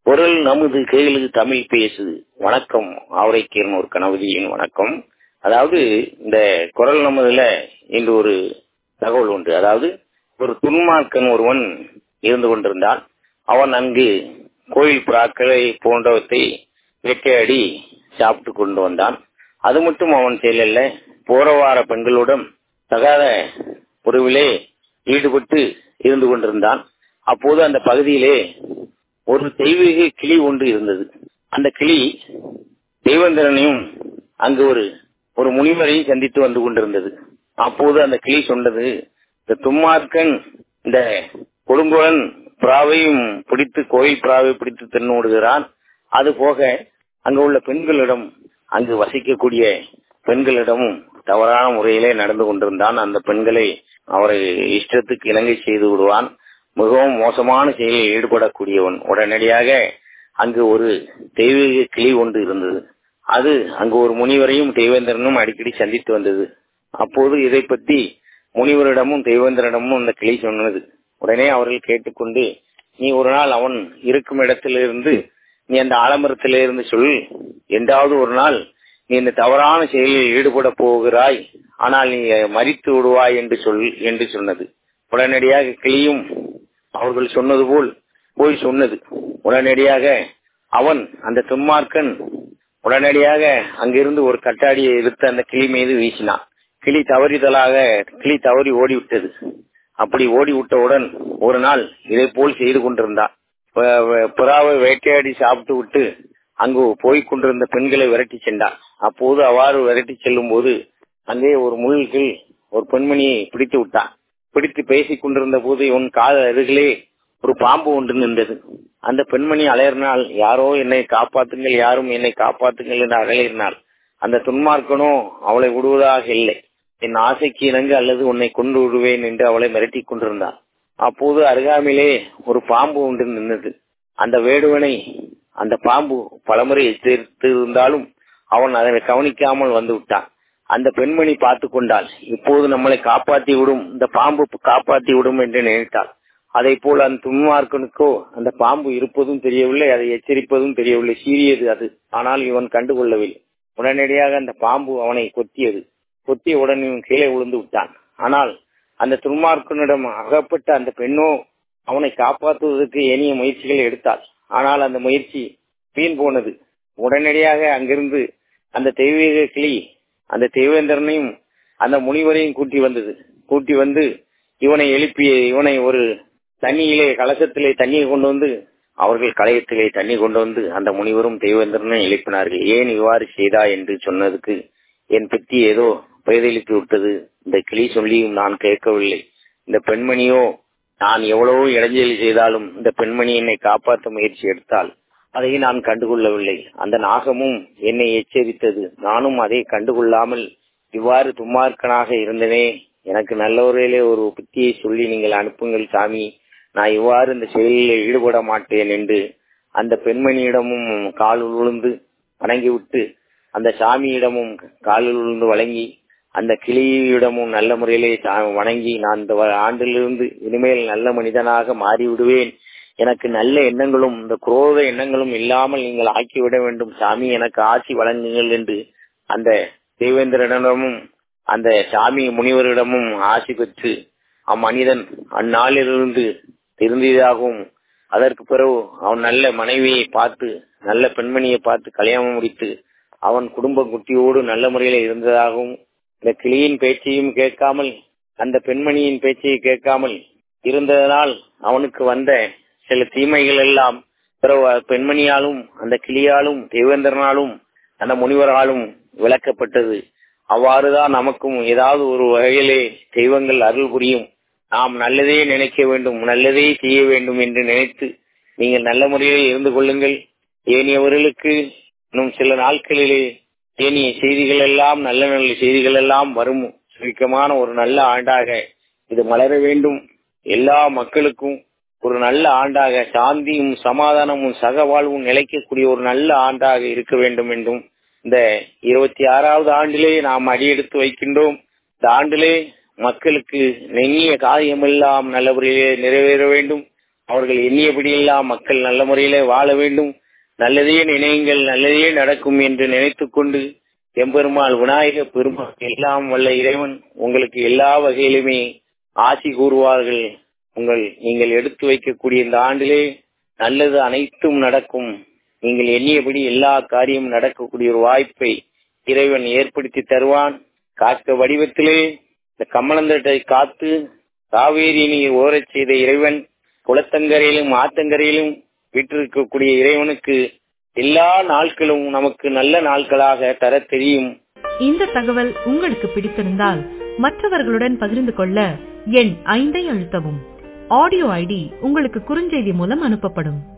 குரல் நமது கேளு தமிழ் பேசு வணக்கம் ஆவரைக்கீரன் ஒரு கணவதியின் வணக்கம் அதாவது இந்த குரல் நமதுல இன்று ஒரு தகவல் உண்டு அதாவது ஒரு துன்மார்க்கன் ஒருவன் இருந்து கொண்டிருந்தான் அவன் அங்கு கோயில் புறாக்களை போன்றவற்றை வேட்டையாடி சாப்பிட்டு கொண்டு வந்தான் அது மட்டும் அவன் செயலல்ல போறவார பெண்களுடன் தகாத உறவிலே ஈடுபட்டு இருந்து கொண்டிருந்தான் அப்போது அந்த பகுதியிலே ஒரு தெய்வீக கிளி ஒன்று இருந்தது அந்த கிளி தெய்வந்திரனையும் அங்கு ஒரு ஒரு முனிவரையும் சந்தித்து வந்து கொண்டிருந்தது அப்போது அந்த கிளி சொன்னது இந்த தும்மார்க்கன் இந்த கொடுங்குளன் புறாவையும் பிடித்து கோயில் புறாவை பிடித்து தின்னோடுகிறான் அது போக அங்கு உள்ள பெண்களிடம் அங்கு வசிக்கக்கூடிய பெண்களிடமும் தவறான முறையிலே நடந்து கொண்டிருந்தான் அந்த பெண்களை அவரை இஷ்டத்துக்கு இணங்கை செய்து விடுவான் மிகவும் மோசமான செயலில் ஈடுபடக்கூடியவன் உடனடியாக அங்கு ஒரு தெய்வீக கிளி ஒன்று இருந்தது அது அங்கு ஒரு முனிவரையும் தெய்வேந்திரனும் அடிக்கடி சந்தித்து வந்தது அப்போது இதை பற்றி முனிவரிடமும் தெய்வேந்திரனிடமும் அந்த கிளி சொன்னது உடனே அவர்கள் கேட்டுக்கொண்டு நீ ஒரு நாள் அவன் இருக்கும் இடத்திலிருந்து நீ அந்த ஆலமரத்திலே இருந்து சொல் என்றாவது ஒரு நாள் நீ இந்த தவறான செயலில் ஈடுபட போகிறாய் ஆனால் நீ மறித்து விடுவாய் என்று சொல் என்று சொன்னது உடனடியாக கிளியும் அவர்கள் சொன்னது போல் போய் சொன்னது உடனடியாக அவன் அந்த துன்மார்க்கன் உடனடியாக அங்கிருந்து ஒரு கட்டாடியை எடுத்து அந்த கிளி மீது வீசினான் கிளி தவறிதலாக கிளி தவறி ஓடிவிட்டது அப்படி ஓடிவிட்டவுடன் ஒரு நாள் இதை போல் செய்து கொண்டிருந்தான் புறாவை வேட்டையாடி சாப்பிட்டு விட்டு அங்கு போய் கொண்டிருந்த பெண்களை விரட்டி சென்றான் அப்போது அவ்வாறு விரட்டி செல்லும் போது அங்கே ஒரு முள்கள் ஒரு பெண்மணியை பிடித்து விட்டான் பிடித்து பேசிக் கொண்டிருந்த போது இவன் கால அருகிலே ஒரு பாம்பு ஒன்று நின்றது அந்த பெண்மணி அலையினால் யாரோ என்னை காப்பாத்துங்கள் யாரும் என்னை காப்பாத்துங்கள் என்று அலையினாள் அந்த துன்மார்க்கனோ அவளை விடுவதாக இல்லை என் ஆசைக்கு இணங்க அல்லது உன்னை கொண்டு விடுவேன் என்று அவளை மிரட்டி கொண்டிருந்தான் அப்போது அருகாமையிலே ஒரு பாம்பு ஒன்று நின்றது அந்த வேடுவனை அந்த பாம்பு பலமுறை எச்சரித்து இருந்தாலும் அவன் அதனை கவனிக்காமல் வந்து விட்டான் அந்த பெண்மணி பார்த்து கொண்டாள் இப்போது நம்மளை காப்பாற்றி விடும் இந்த பாம்பு காப்பாற்றி விடும் என்று நினைத்தாள் அதை போல் அந்த துன்மார்க்கனுக்கோ அந்த பாம்பு இருப்பதும் தெரியவில்லை அதை எச்சரிப்பதும் தெரியவில்லை சீரியது அது ஆனால் இவன் கண்டுகொள்ளவில்லை உடனடியாக அந்த பாம்பு அவனை கொத்தியது கொத்திய உடன் இவன் கீழே விழுந்து விட்டான் ஆனால் அந்த துன்மார்க்கனிடம் அகப்பட்ட அந்த பெண்ணோ அவனை காப்பாற்றுவதற்கு ஏனிய முயற்சிகளை எடுத்தாள் ஆனால் அந்த முயற்சி வீண் போனது உடனடியாக அங்கிருந்து அந்த தெய்வீக கிளி அந்த தெய்வேந்திரனையும் அந்த முனிவரையும் கூட்டி வந்தது கூட்டி வந்து இவனை எழுப்பிய இவனை ஒரு தண்ணியிலே கலசத்திலே தண்ணியை கொண்டு வந்து அவர்கள் கலையத்திலே தண்ணி கொண்டு வந்து அந்த முனிவரும் தெய்வேந்திரனும் எழுப்பினார்கள் ஏன் இவ்வாறு செய்தா என்று சொன்னதுக்கு என் பற்றி ஏதோ பெயரெழுப்பி விட்டது இந்த கிளி சொல்லியும் நான் கேட்கவில்லை இந்த பெண்மணியோ நான் எவ்வளவோ இடைஞ்சலி செய்தாலும் இந்த பெண்மணி என்னை காப்பாற்ற முயற்சி எடுத்தால் அதை நான் கண்டுகொள்ளவில்லை அந்த நாகமும் என்னை எச்சரித்தது நானும் அதை கண்டுகொள்ளாமல் இவ்வாறு தும்மார்க்கனாக இருந்தனே எனக்கு நல்லவரையிலே ஒரு புத்தியை சொல்லி நீங்கள் அனுப்புங்கள் சாமி நான் இவ்வாறு இந்த செயலில் ஈடுபட மாட்டேன் என்று அந்த பெண்மணியிடமும் காலில் விழுந்து வணங்கிவிட்டு அந்த சாமியிடமும் காலில் விழுந்து வழங்கி அந்த கிளியிடமும் நல்ல முறையிலே வணங்கி நான் இந்த ஆண்டிலிருந்து இனிமேல் நல்ல மனிதனாக மாறிவிடுவேன் எனக்கு நல்ல எண்ணங்களும் இந்த குரோத எண்ணங்களும் இல்லாமல் நீங்கள் ஆக்கிவிட வேண்டும் சாமி எனக்கு ஆசி வழங்குங்கள் என்று அந்த தேவேந்திரனிடமும் அந்த சாமி முனிவரிடமும் ஆசி பெற்று அம்மனிதன் அந்நாளிலிருந்து திருந்தியதாகவும் அதற்கு பிறகு அவன் நல்ல மனைவியை பார்த்து நல்ல பெண்மணியை பார்த்து கல்யாணம் முடித்து அவன் குடும்ப குட்டியோடு நல்ல முறையில இருந்ததாகவும் இந்த கிளியின் பேச்சையும் கேட்காமல் அந்த பெண்மணியின் பேச்சையை கேட்காமல் இருந்ததனால் அவனுக்கு வந்த சில தீமைகள் எல்லாம் பெண்மணியாலும் அந்த கிளியாலும் தேவேந்திரனாலும் அந்த முனிவராலும் விளக்கப்பட்டது அவ்வாறுதான் நமக்கும் ஏதாவது ஒரு வகையிலே தெய்வங்கள் அருள் புரியும் நாம் நல்லதே நினைக்க வேண்டும் நல்லதே செய்ய வேண்டும் என்று நினைத்து நீங்கள் நல்ல முறையில் இருந்து கொள்ளுங்கள் ஏனியவர்களுக்கு இன்னும் சில நாட்களிலே ஏனிய செய்திகள் எல்லாம் நல்ல நல்ல செய்திகள் எல்லாம் வரும் சுருக்கமான ஒரு நல்ல ஆண்டாக இது மலர வேண்டும் எல்லா மக்களுக்கும் ஒரு நல்ல ஆண்டாக சாந்தியும் சமாதானமும் சகவாழ்வும் நிலைக்கக்கூடிய ஒரு நல்ல ஆண்டாக இருக்க வேண்டும் என்றும் இந்த இருபத்தி ஆறாவது ஆண்டிலே நாம் அடியெடுத்து வைக்கின்றோம் இந்த ஆண்டிலே மக்களுக்கு நெங்கிய காரியமெல்லாம் நல்லபடியே நிறைவேற வேண்டும் அவர்கள் எண்ணியபடியெல்லாம் மக்கள் நல்ல முறையில வாழ வேண்டும் நல்லதையே நினையுங்கள் நல்லதையே நடக்கும் என்று நினைத்துக் கொண்டு எம்பெருமாள் விநாயக பெருமாள் எல்லாம் வல்ல இறைவன் உங்களுக்கு எல்லா வகையிலுமே ஆசி கூறுவார்கள் உங்கள் நீங்கள் எடுத்து வைக்கக்கூடிய இந்த ஆண்டிலே நல்லது அனைத்தும் நடக்கும் நீங்கள் எண்ணியபடி எல்லா காரியம் நடக்கக்கூடிய ஒரு வாய்ப்பை இறைவன் ஏற்படுத்தி தருவான் காக்க வடிவத்திலே இந்த கமலந்தட்டை காத்து காவேரி நீர் ஓரச் செய்த இறைவன் குளத்தங்கரையிலும் ஆத்தங்கரையிலும் விட்டிருக்கக்கூடிய இறைவனுக்கு எல்லா நாட்களும் நமக்கு நல்ல நாட்களாக தர தெரியும் இந்த தகவல் உங்களுக்கு பிடித்திருந்தால் மற்றவர்களுடன் பகிர்ந்து கொள்ள எண் ஐந்தை அழுத்தவும் ஆடியோ ஐடி உங்களுக்கு குறுஞ்செய்தி மூலம் அனுப்பப்படும்